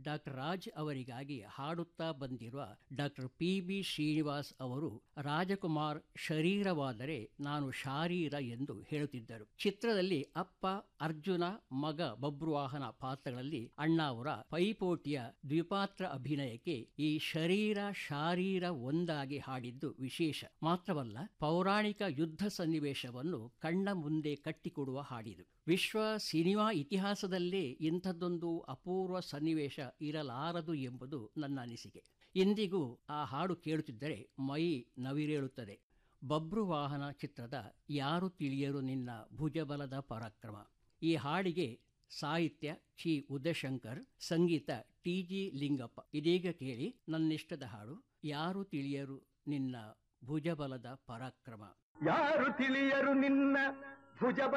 doctor Raj ಅವರಿಗಾಗಿ ಹಾಡುತ್ತಾ ಬಂದಿರುವ ಡಾಕ್ಟರ್ ಪಿ ಬಿ ಶ್ರೀನಿವಾಸ್ ಅವರು ರಾಜಕುಮಾರ್ ಶರೀರವಾದರೆ ನಾನು ಶಾರೀರ ಎಂದು ಹೇಳುತ್ತಿದ್ದರು ಚಿತ್ರದಲ್ಲಿ ಅಪ್ಪ ಅರ್ಜುನ ಮಗ ಬಬ್ರುವಾಹನ ಪಾತ್ರಗಳಲ್ಲಿ ಅಣ್ಣಾವರ ಪೈಪೋಟಿಯ ದ್ವಿಪಾತ್ರ ಅಭಿನಯಕ್ಕೆ ಈ ಶರೀರ ಶಾರೀರ ಒಂದಾಗಿ ಹಾಡಿದ್ದು ವಿಶೇಷ ಮಾತ್ರವಲ್ಲ ಪೌರಾಣಿಕ ಯುದ್ಧ ಸನ್ನಿವೇಶವನ್ನು ಕಣ್ಣ ಮುಂದೆ ಕಟ್ಟಿಕೊಡುವ ಹಾಡಿದು ವಿಶ್ವ ಸಿನಿಮಾ ಇತಿಹಾಸದಲ್ಲೇ ಇಂಥದ್ದೊಂದು ಅಪೂರ್ವ ಸನ್ನಿವೇಶ ಇರಲಾರದು ಎಂಬುದು ನನ್ನ ಅನಿಸಿಕೆ ಇಂದಿಗೂ ಆ ಹಾಡು ಕೇಳುತ್ತಿದ್ದರೆ ಮೈ ನವಿರೇಳುತ್ತದೆ ಬಬ್ರುವಾಹನ ಚಿತ್ರದ ಯಾರು ತಿಳಿಯರು ನಿನ್ನ ಭುಜಬಲದ ಪರಾಕ್ರಮ ಈ ಹಾಡಿಗೆ ಸಾಹಿತ್ಯ ಚಿ ಉದಯಶಂಕರ್ ಸಂಗೀತ ಟಿ ಜಿ ಲಿಂಗಪ್ಪ ಇದೀಗ ಕೇಳಿ ನನ್ನಿಷ್ಟದ ಹಾಡು ಯಾರು ತಿಳಿಯರು ನಿನ್ನ ಭುಜಬಲದ ಪರಾಕ್ರಮ ಯಾರು ತಿಳಿಯರು ನಿನ್ನ ಭುಜ